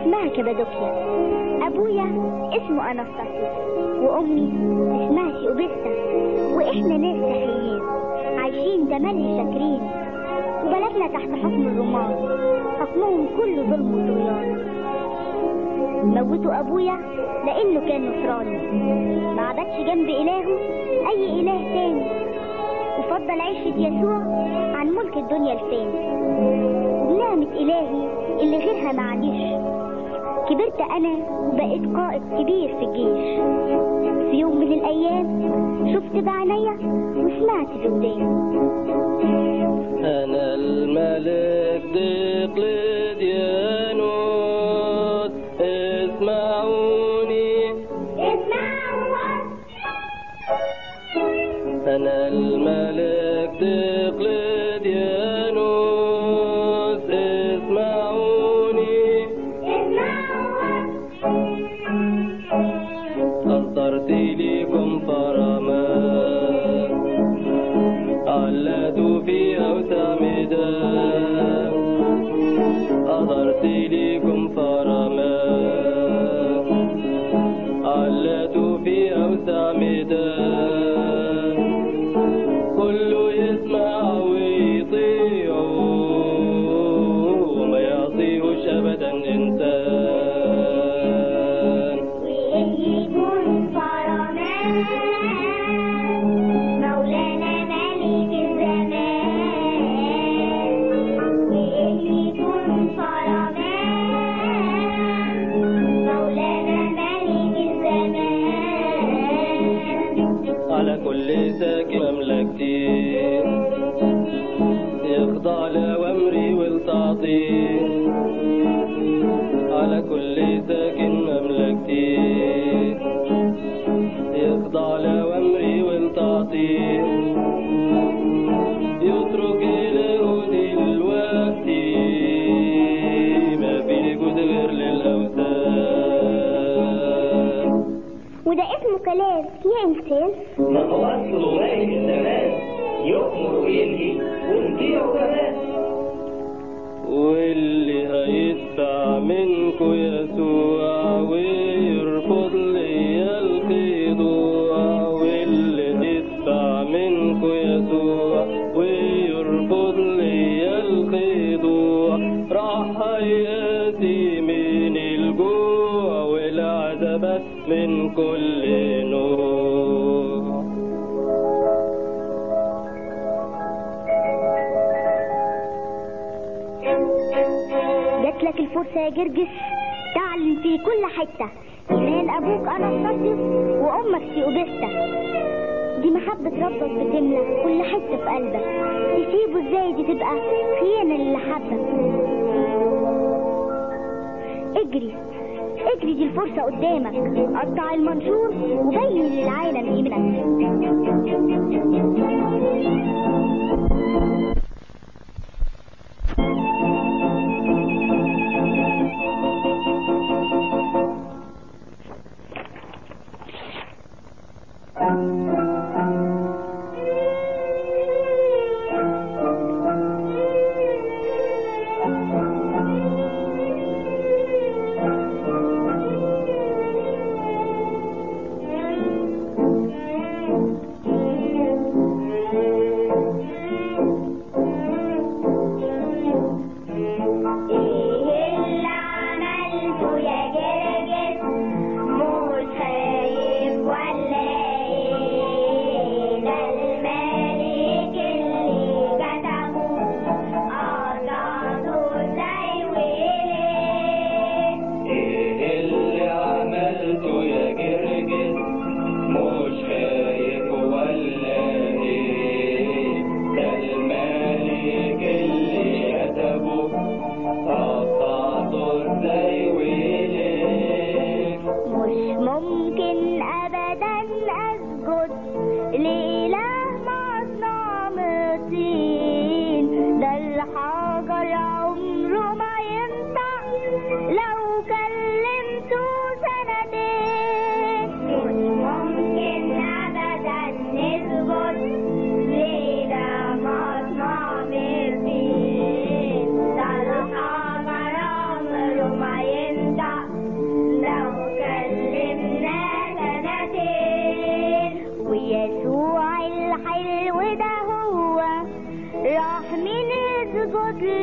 اسمها كبادوكيا ابويا اسمه انستاسيوس وامي اسمها سيوبستا واحنا ناس سحريين عايشين تملي شاكرين وبلدنا تحت حكم الرومان حكمهم كله ظلم وطغيان موتوا ابويا لانه كان نصراني ما عبدش جنب الهه اي اله تاني وفضل عيشة يسوع عن ملك الدنيا الفاني وبنعمة الهي اللي غيرها معليش كبرت انا وبقيت قائد كبير في الجيش في يوم من الايام شفت بعينيا وسمعت بوداني أنا الملك دقلديانوس اسمعوني أنا الملك دقلديانوس اسمعوني قصرت لكم فرمان علدوا في أوسع ميدان أظهرت لكم فرمان علدوا في أوسع ميدان كله يسمع ويطيع وما يعصيهوش أبدا إنسان ويكون فرمان مولانا ملك الزمان ويكون فرمان مولانا ملك الزمان على كل ساكن مملكتي يخضع لأوامري والتعطيل على كل ساكن مملكتي يخضع لأوامري والتعطيل يترك إله دلوقتي ما في جود غير للأوثان وده اسمه كلام يا انسان ما هو أصله ملك الزمان يؤمر وينهي ونطيعه كمان واللي هيتبع منكو يسوع ويرفض ليا الخضوع واللي هيتبع منكو يسوع ويرفض ليا الخضوع راح هيأتي من الجوع والعذابات من كل نوع جات لك الفرصة يا جرجس تعلن في كل حتة إيمان أبوك أنستاسيوس وأمك سيوبستا دي محبة ربك بتملى كل حتة في قلبك تسيبه ازاي دي تبقى خيانة للي حبك اجري اجري دي الفرصة قدامك قطع المنشور وبين للعالم قيمتك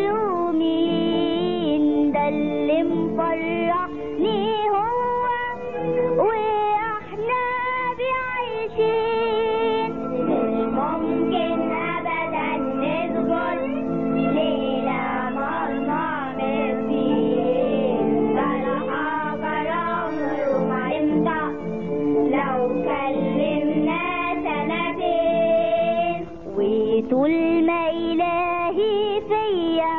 ومين ده اللي مفرحني هو واحنا بعيشين مش ممكن ابدا نسجد ليلة مصنع مسكين بلا حجر عمره ما ينفع لو كلمنا سنتين وطول ما إلهي فيا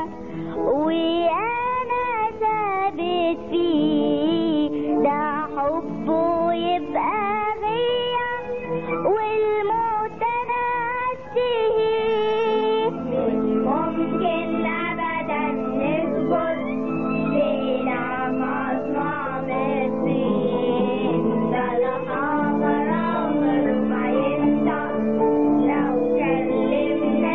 وأنا ثابت فيه ده حبه يبقى غيا والموت أنا أشتهيه مش ممكن أبدا نسجد ليلة مصنع مسكين ده الحجر عمره ما ينفع لو كلمنا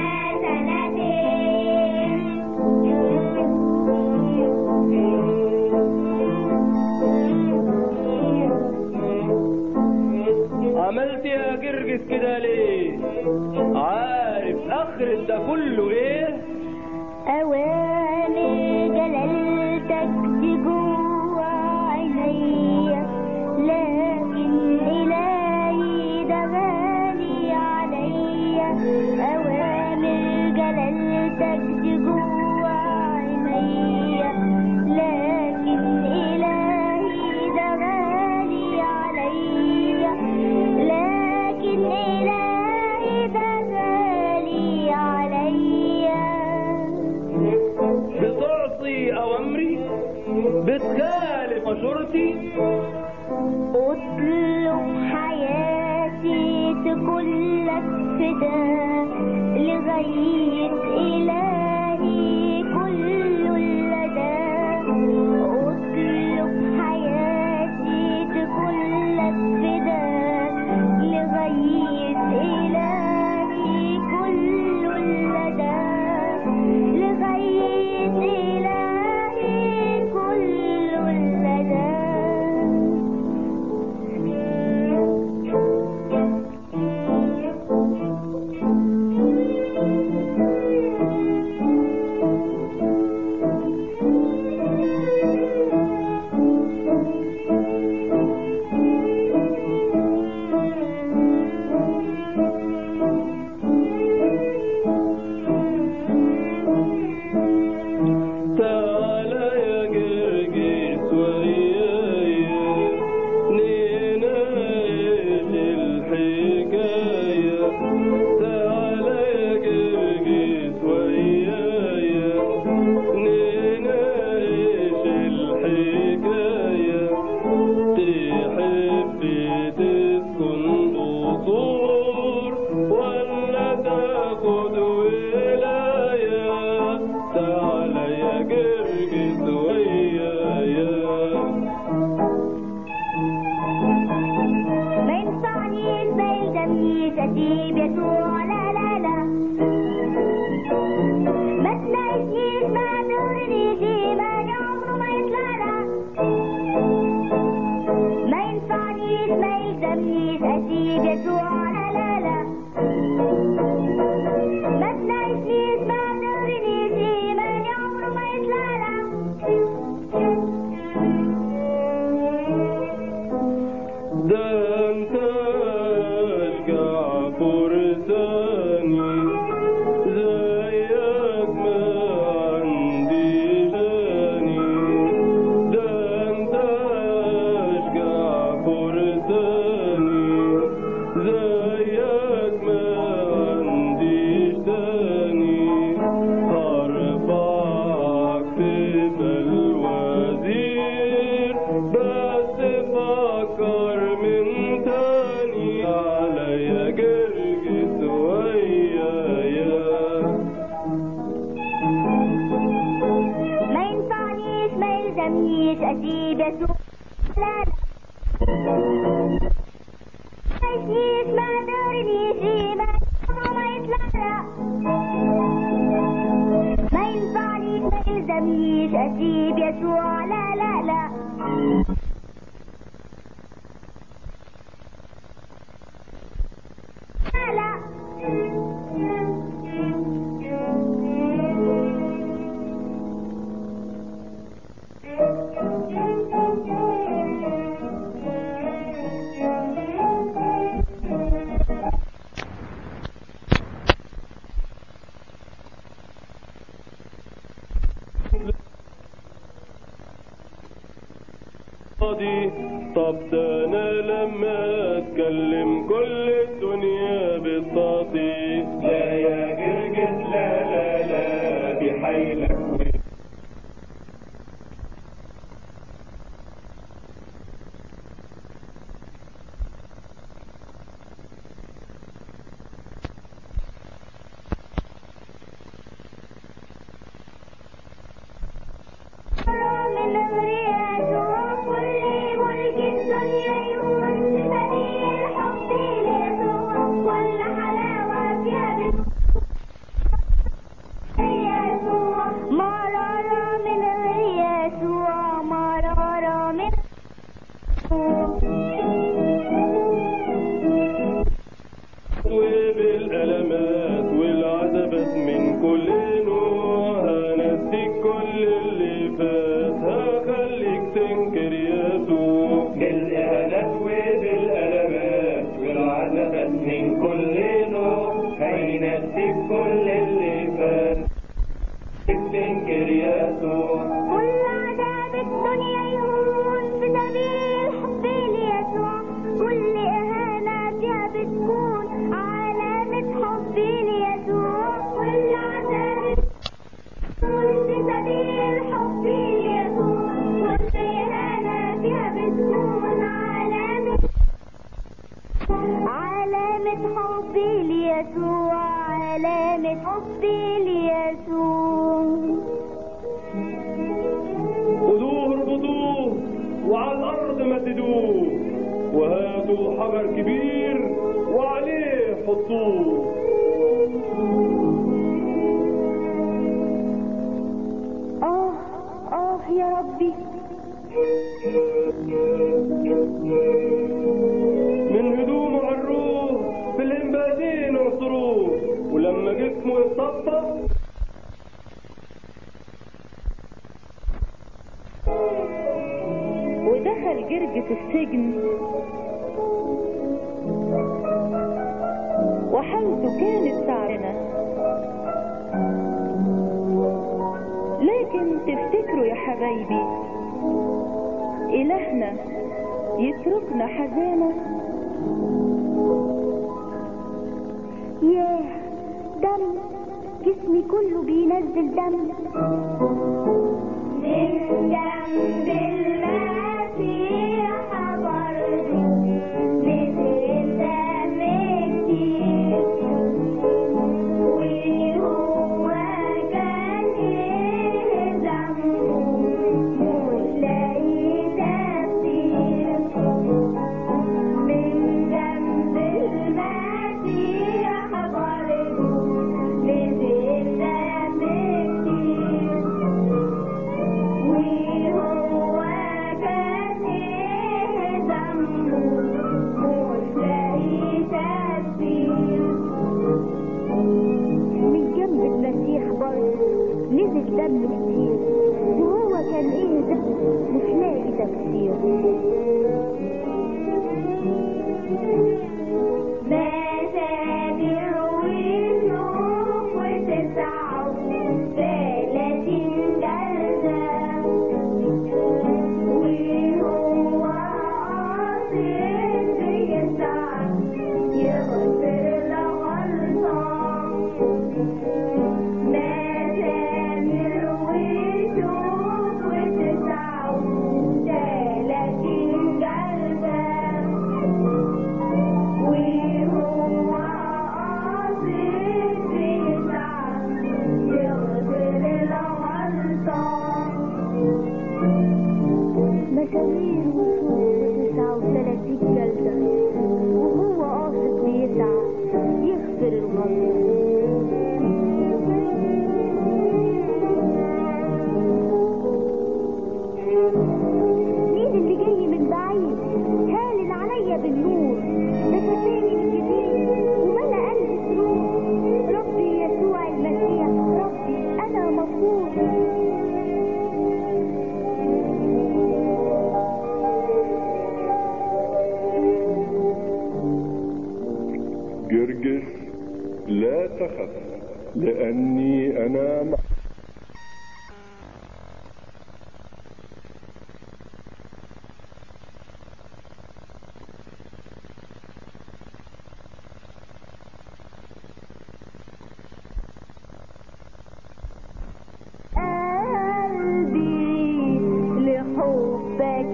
سنتين عملت يا جرجس كده ليه عارف اخر ده كله ايه أوامر جلالتك دي جوا عينيا لكن إلهي ده غالي عليا أوامر جلالتك دي جوا عينيا لكن إلهي ده غالي عليا لكن إلهي ده غالي عليا بتعصي اوامري بتخالف مشورتي اطلب حياتي تكون لك فداء لغاية إلهي كل اللدى اطلب حياتي تكون لك فداء لغاية إلهي كل اللدى لغاية إلهي كل اللدى تعالى يا جرجس ويايا نناقش الحكاية تعالى يا جرجس ويايا نناقش الحكاية تحب تسكن قصور ولا تاخد ولاية تعالى يا جرجس ويايا ما ينفعنيش ما يلزمنيش اسيب يسوع لا لا لا ما تناقشنيش ما تغرنيش ايماني عمره ما يطلع لا ما ينفعنيش ما يلزمنيش اسيب يسوع لا لا لا ما تناقشنيش ما تغرنيش ايماني عمره ما يطلع لا ده انت اشجع فرساني زيك ما عندي شاني ده انت اشجع فرساني زيك ما عنديش تاني هرفعك تبقى الوزير بس فكر من تاني عليا جرجس ويايا ما ينفعنيش ما يلزمنيش اسيب يسوع لا لا ما يشنيش ما دارنيش ايمان عمره ما يطلع لا ما ينفعنيش ما يلزمنيش اسيب يسوع لا لا لا لا لا فاضي طب ده انا لما اتكلم كل الدنيا بتطاطي لا يا جرجس لا لا لا بحيلك من غيرها كل ملك الدنيا يهون بديع الحب ليسوع كل حلاوة فيها بت- يسوع مرارة من يسوع مرارة من وبالألمات والعذابات من كل نوع هنسيك كل اللي فات هخليك تنكر يسوع بالإهانات وبالألمات والعذابات من كل نوع هينسيك كل اللي فات تنكر يسوع كل عذاب الدنيا يهون في سبيل الحب ليسوع كل إهانة فيها بتكون علامة حب ليسوع كل عذاب يهون في سبيل الحب ليسوع كل إهانة فيها بتكون علامة علامة حبي ليسوع علامة حبي ليسوع خدوه اربطوه وعلى الأرض مددوه وهاتوا حجر كبير وعليه حطوه آه آه يا ربي من هدومه على الروح في الهمبادين اعصروه ولما جسمه يتصفى ودخل جرجس السجن وحالته كانت تعبانة لكن تفتكروا يا حبايبي إلهنا يتركنا حزانة ياه دم جسمي كله بينزل دم من جنب المسيح برضه نزل دم كتير وهو كان ايه ذنبه مش لاقي تفسير من جنب المسيح برضه نزل دم كتير وهو كان ايه ذنبه مش لاقي تفسير من جنب المسيح برضه نزل دم كتير وهو كان ايه ذنبه مش لاقي تفسير مسامير وشوك وتسعة وثلاثين جلدة وهو قاصد يسعى يغفر لغلطة مسامير وشوك وتسعة وثلاثين جلدة وهو قاصد يسعى يغفر الغلطة مسامير وشوك وتسعة وثلاثين جلدة وهو قاصد بيسعى يغفر الغلطة مين اللي جاي من بعيد هالل عليا بالنور ده شفاني من جديد وملا قلبي سرور ربي يسوع المسيح ربي انا مفروض جرجس لا تخف لأني أنا معك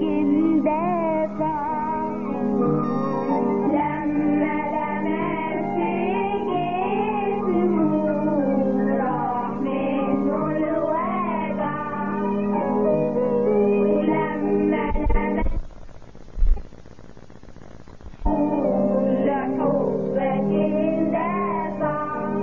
لكن دافع لما لمست جسمه راح منه الوجع ولما لمست لحبك اندفع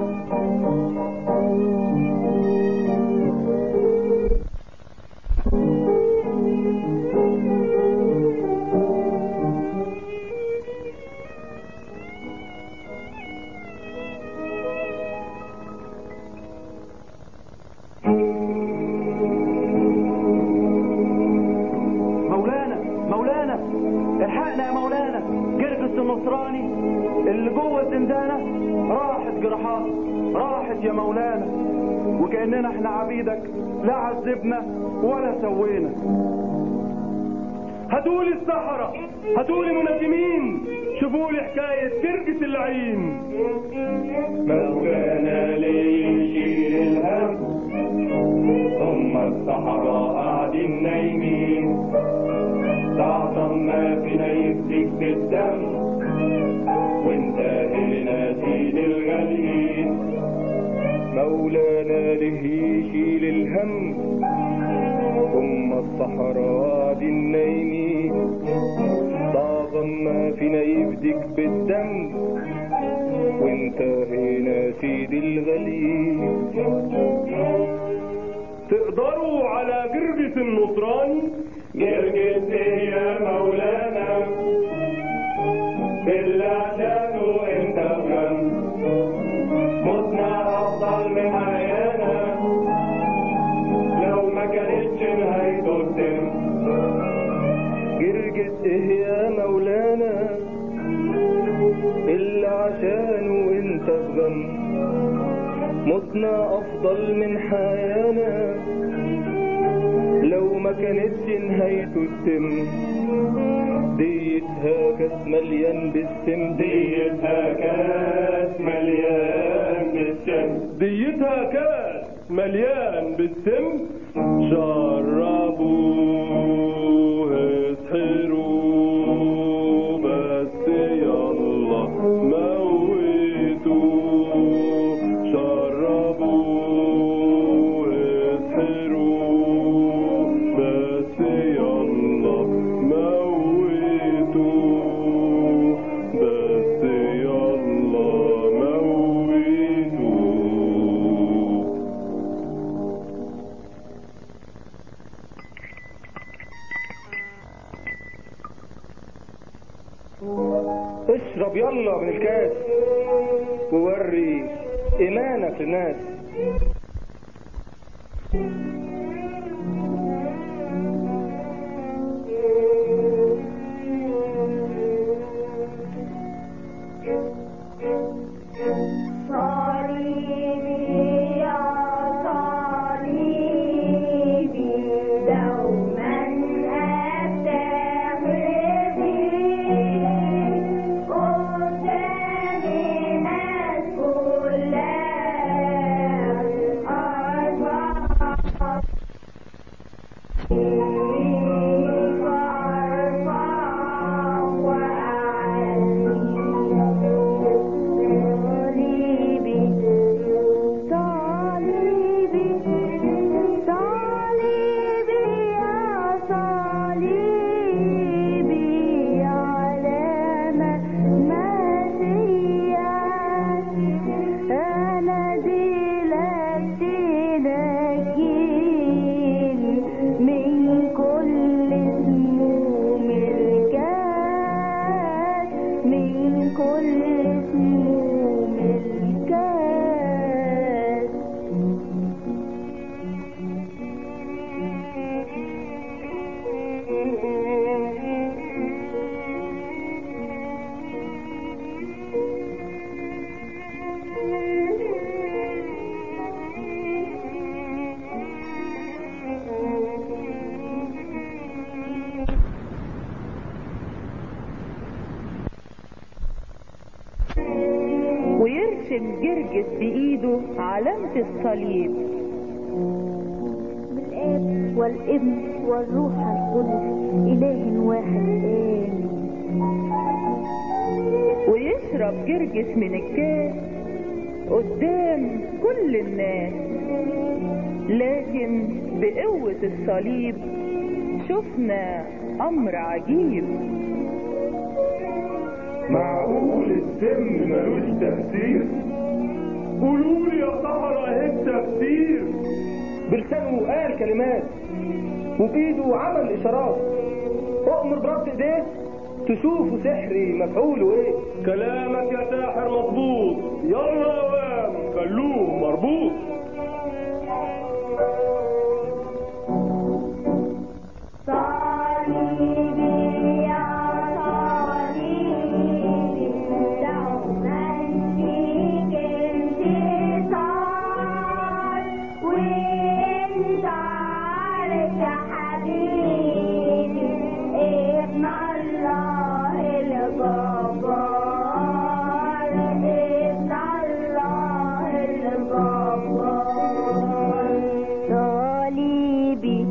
مولانا مولانا الحقنا يا مولانا جرجس النصراني اللي جوه الزنزانه راحت جراحات راحت يا مولانا وكاننا احنا عبيدك لا عذبنا ولا سوينا هاتولي السحرة هاتولي منجمين شوفوا لي حكاية جرجس اللعين مولانا ليشيل الهم ثم الصحراء قاعدين نايمين تعظم ما فينا يفديك بالدم وانت هنا سيد الغاليين مولانا له يشيل الهم ثم الصحراء قاعدين نايمين تعظم ما فينا يفديك بالدم وانت هنا سيد الغاليين تقدروا على جرجس النصراني جرجس يا مولانا بالله عشانه انت بجنب موتنا افضل من حيانا لو ما كانتش نهايته الدم جرجس ايه يا مولانا اللي عشانه انت بغم موتنا افضل من حيانا لو ما كانتش نهايته التم ديتها كاس مليان بالسم ديتها كاس مليان بالشمس ديتها كاس مليان بالسم شربوه اسحروا بس يلا موتوه شربوه اسحروا بس يلا موتوه بس يلا موتوه اشرب يلا من الكاس ووري ايمانك للناس صليبي يا صليبي دوما أفتح بي قدام الناس كلها أرفع وأرفع وأعلي صليبي صليبي صليبي يا صليبي علامة مسيح أنا دي لك تنجيني من كل اسمه ملكات من كل اسمه ملكات ويرسم جرجس بإيده علامة الصليب بالآب والابن والروح القدس إله واحد آمين ويشرب جرجس من الكاس قدام كل الناس لكن بقوة الصليب شفنا أمر عجيب معقول السم ملوش تأثير قولوا لي يا سهرة ايه التفسير بلسانه قال كلمات وبايده عمل اشارات اؤمر بربط ايديه تشوفوا سحري مفعوله ايه كلامك يا ساحر مظبوط يلا يا وام خلوه مربوط صليبي يا صليبي دوما فيك انتصار وانت عارف يا حبيبي ابن الله الجبار ابن الله الجبار صليبي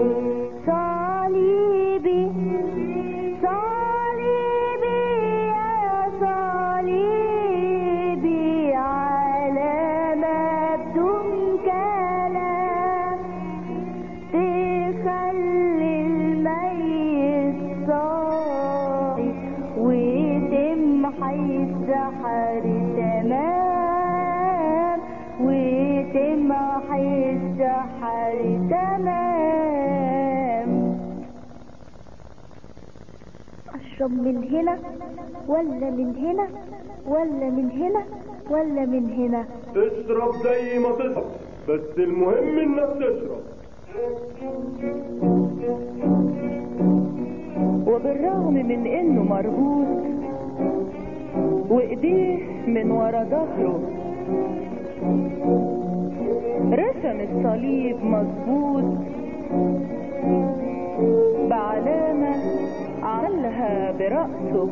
صليبي صليبي يا صليبي على بدون كلام تخلي الميت صاحي وتمحي السحر تمام وتمحي السحر تمام اشرب من هنا ولا من هنا ولا من هنا ولا من هنا اشرب زي ما تشرب بس المهم انك تشرب وبالرغم من انه مربوط وايديه من ورا ظهره رسم الصليب مظبوط بعلامة عملها برأسه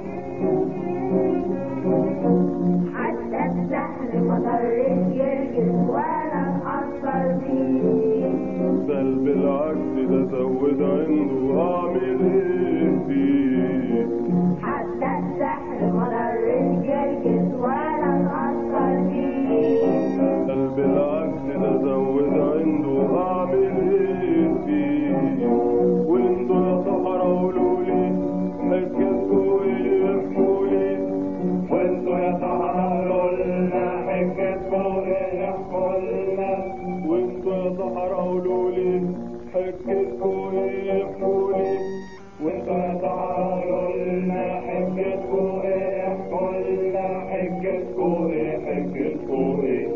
حتى السحر ما ضرش يرجس ولا اتأثر فيه بل بالعكس ده زود عنده اعمل ايه فيه حتى السحر ما ضرش يرجس ولا اتأثر فيه بل بالعكس ده زود عنده اعمل ايه فيه وانتوا يا سحرة قولوا لي حكيتكوا ايه احكوا لي وانتوا يا سحرة قولوا لنا حكيتكوا ايه احكوا لنا وانتوا يا سحرة قولوا لي حكيتكوا ايه احكوا لي وانتوا يا سحرة قولوا لنا حكيتكوا ايه احكوا لنا حكيتكوا ايه حكيتكوا ايه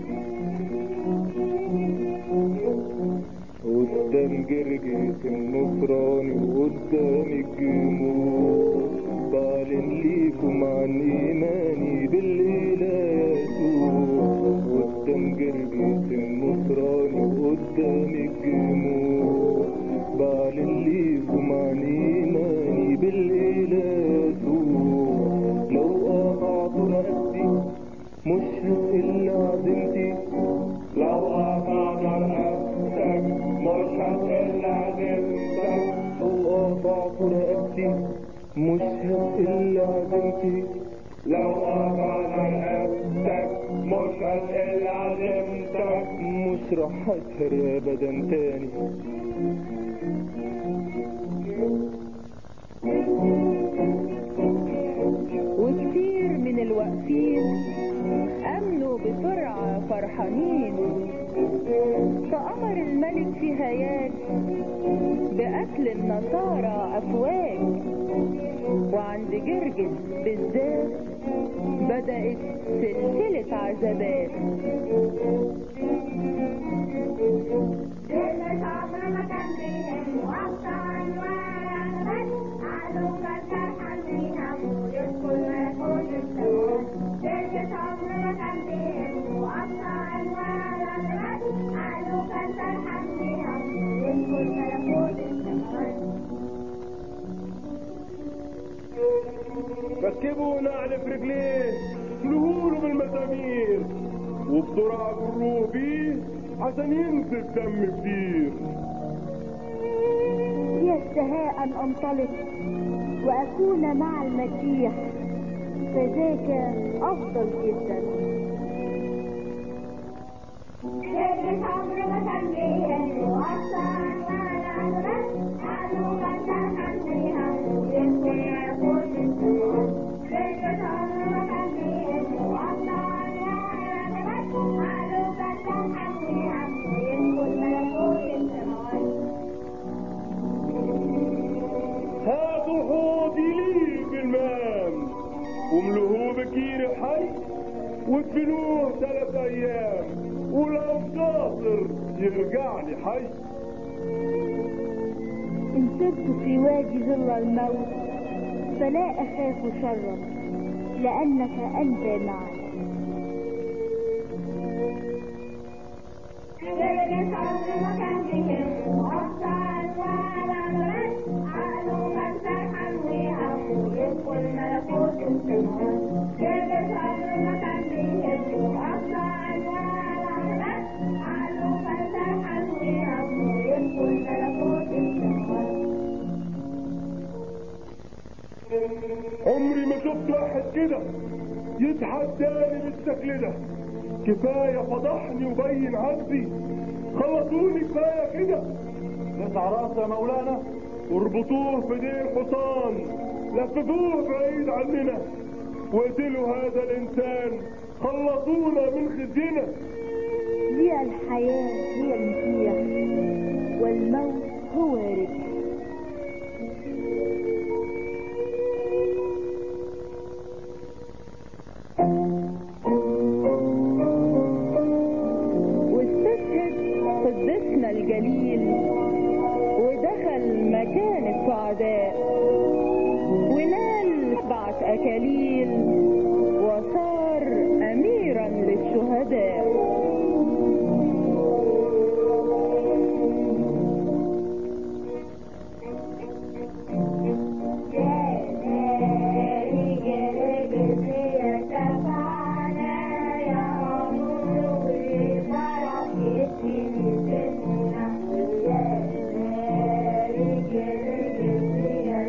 قدام جرجس النصراني وقدام الجمهور بعلن ليكم عن ايماني بالاله يسوع قدام جرجس النصراني وقدام الجمهور بعلن ليكم عن ايماني بالاله يسوع لو قطعت رقبتي مش هتقل عزيمتي لو قطعت رقبتك مش هتقل عزيمتك لو قطعت رقبتي مش هتقل عزيمتي لو قطعت رقبتك مش هتقل عزيمتك مش راح اسهر ابدا تاني وكتير من الواقفين امنوا بسرعة فرحانين فأمر الملك في هياج بقتل النصارى أفواج وعند جرجس بالذات بدأت سلسلة عذابات ركبوا نعل في رجليه سلوله بالمسامير وبسرعة جروه بيه عشان ينزل دم كتير اشتهاء أن أنطلق وأكون مع المسيح فذاك أفضل جدا هاتوا حوضي لي بالمام واملوه بكير حي وادفنوه ثلاث ايام ولو شاطر يرجع لي حي إن سرت في وادي ظل الموت فلا أخاف شرا لأنك أنت معي عمري ما شفت واحد كده يتحداني بالشكل ده كفايه فضحني وبين عبدي خلصوني كفايه كده نسع راسه يا مولانا واربطوه في دير حصان لففوه بعيد عننا واقتلوا هذا الانسان خلصونا من خزينا هي الحياة هي المسيح والموت هو ربح واستشهد قدسنا الجليل ودخل مكان السعداء ونال بعت أكاليل وصار أميرا للشهداء Yeah.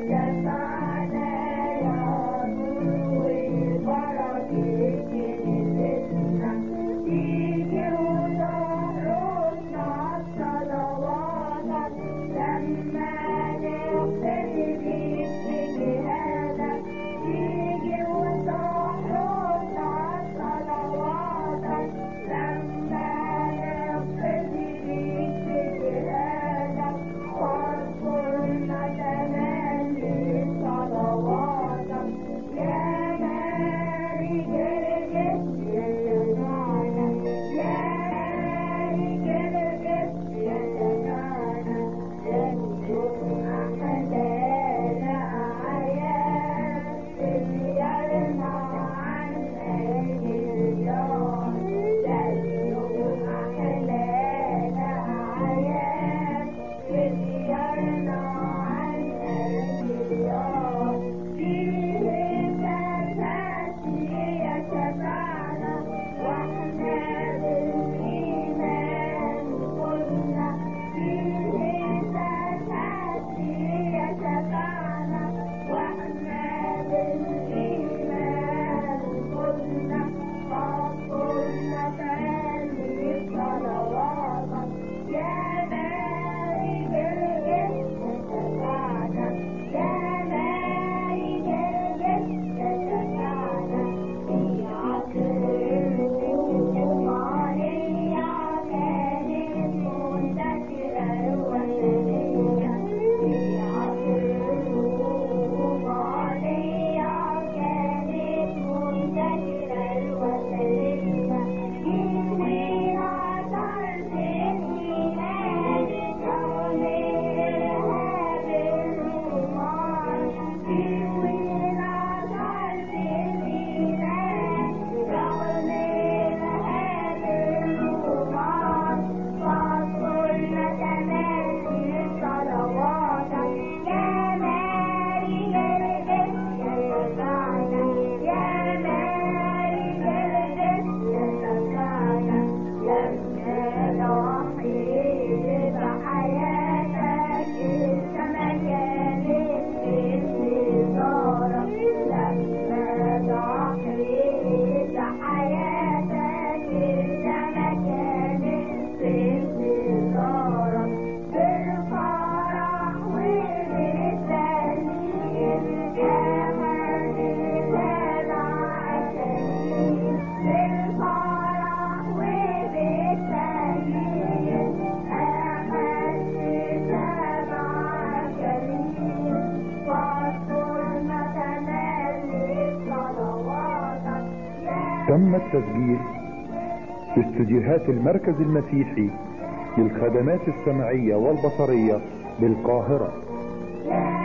تم التسجيل في استديوهات المركز المسيحي للخدمات السمعية والبصرية بالقاهرة